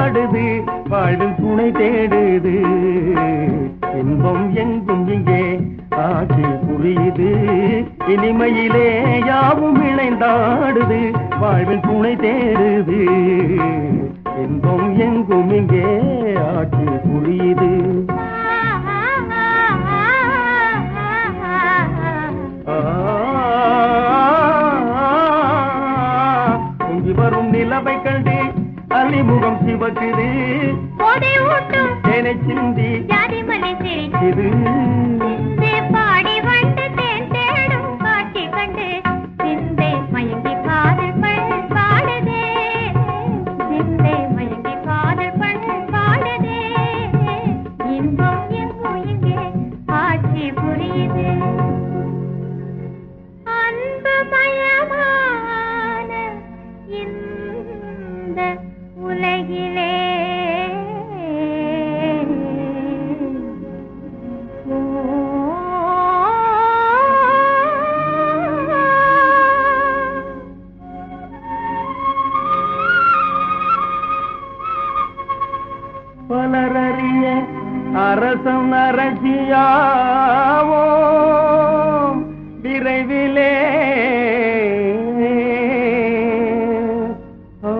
இணைந்தாடுது வாழ்வில் துணை தேடுது இன்பம் எங்கும் இங்கே ஆட்சி புரியுது இனிமையிலே யாவும் இணைந்தாடுது வாழ்வில் துணை தேடுது இன்பம் எங்கும் இங்கே ஆட்சி புரியுது ஆ, பொங்கி வரும் நிலவை கண்டு அலிமுகம் சிவக்குது போதை ஊட்டும் தேனை சிந்தி ஜாதி மலை சிரிச்சு இது சிந்தே பாடி வந்து தேன் தேடும் காட்சி கண்டு சிந்தை மயங்கி காதல் பண் பாடுதே சிந்தை மயங்கி காதல் பண் பாடுதே இன்பம் எங்கும் இங்கே ஆட்சி புரியுது அன்பு மயமான இந்த உலகிலே பலரறிய அரசம் அரசியாவோ விரைவிலே ஆ.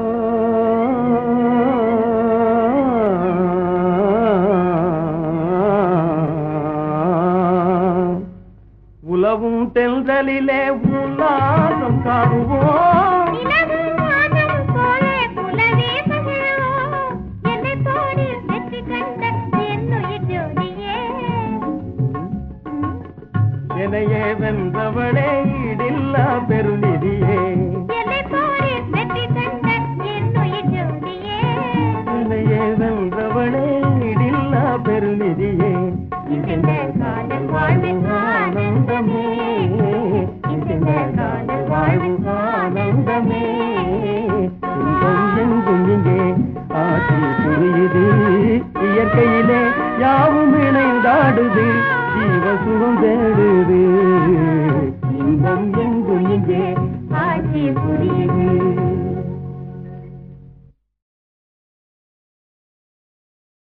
உலவும் தென்றலிலே உல்லாசம் காணுவோம் நிலவு வானம் போலே குலவே மகிழ்வோம். என்னைப் போரில் வெற்றி கண்ட என்னுயிர் ஜோதியே. எனையே வென்றவளே இடில்லா பெருநிதியே என்னைப் போரில் வெற்றி கண்ட என்னுயிர் ஜோதியே. எனையே வென்றவளே இடில்லா பெருநிதியே இந்த காதல் வாழ்வின் ஆனந்தமே. இந்த காதல் வாழ்வின் ஆனந்தமே இன்பம் எங்கும் இங்கே ஆட்சி புரியுது இயற்கையிலே யாவும் இணைந்தாடுது ஜீவ சுகம் தேடுது